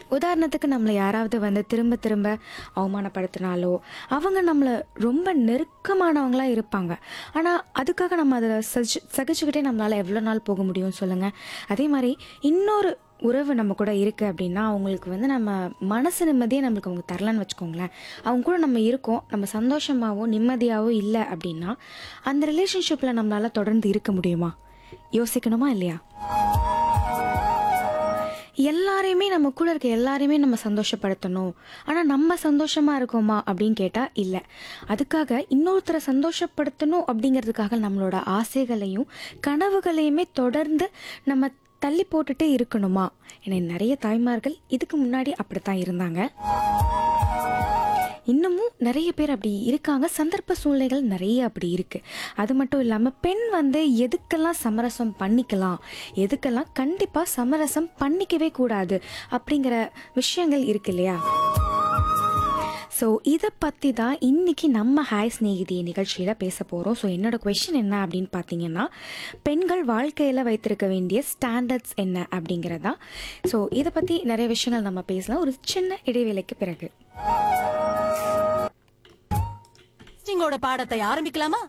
உதாரணத்துக்கு நம்மளை யாராவது வந்து திரும்ப திரும்ப அவமானப்படுத்தினாலோ அவங்க நம்மளை ரொம்ப நெருக்கமானவங்களா இருப்பாங்க ஆனால் அதுக்காக நம்ம அதை சஜி சகிச்சுக்கிட்டே நம்மளால் எவ்வளோ நாள் போக முடியும் சொல்லுங்கள் அதே மாதிரி இன்னொரு உறவு நம்ம கூட இருக்குது அப்படின்னா அவங்களுக்கு வந்து நம்ம மனசு நிம்மதியே நம்மளுக்கு அவங்க தரலன்னு வச்சுக்கோங்களேன் அவங்க கூட நம்ம இருக்கோம் நம்ம சந்தோஷமாவோ நிம்மதியாவோ இல்லை அப்படின்னா அந்த ரிலேஷன்ஷிப்பில் நம்மளால் தொடர்ந்து இருக்க முடியுமா யோசிக்கணுமா இல்லையா எல்லாரையுமே நம்ம கூட இருக்க எல்லாரையுமே நம்ம சந்தோஷப்படுத்தணும் ஆனால் நம்ம சந்தோஷமாக இருக்கோமா அப்படின்னு கேட்டால் இல்லை அதுக்காக இன்னொருத்தரை சந்தோஷப்படுத்தணும் அப்படிங்கிறதுக்காக நம்மளோட ஆசைகளையும் கனவுகளையுமே தொடர்ந்து நம்ம தள்ளி போட்டுட்டே இருக்கணுமா ஏன்னா நிறைய தாய்மார்கள் இதுக்கு முன்னாடி அப்படித்தான் இருந்தாங்க இன்னமும் நிறைய பேர் அப்படி இருக்காங்க சந்தர்ப்ப சூழ்நிலைகள் நிறைய அப்படி இருக்கு அது மட்டும் இல்லாமல் பெண் வந்து எதுக்கெல்லாம் சமரசம் பண்ணிக்கலாம் எதுக்கெல்லாம் கண்டிப்பாக சமரசம் பண்ணிக்கவே கூடாது அப்படிங்கிற விஷயங்கள் இருக்கு இல்லையா ஸோ இதை பற்றி தான் இன்னைக்கு நம்ம ஹாய் ஸ்நேகிதி நிகழ்ச்சியில் பேச போகிறோம் ஸோ என்னோட கொஷின் என்ன அப்படின்னு பார்த்தீங்கன்னா பெண்கள் வாழ்க்கையில் வைத்திருக்க வேண்டிய ஸ்டாண்டர்ட்ஸ் என்ன அப்படிங்கிறதா ஸோ இதை பற்றி நிறைய விஷயங்கள் நம்ம பேசலாம் ஒரு சின்ன இடைவேளைக்கு பிறகு டெஸ்டிங்கோட பாடத்தை ஆரம்பிக்கலாமா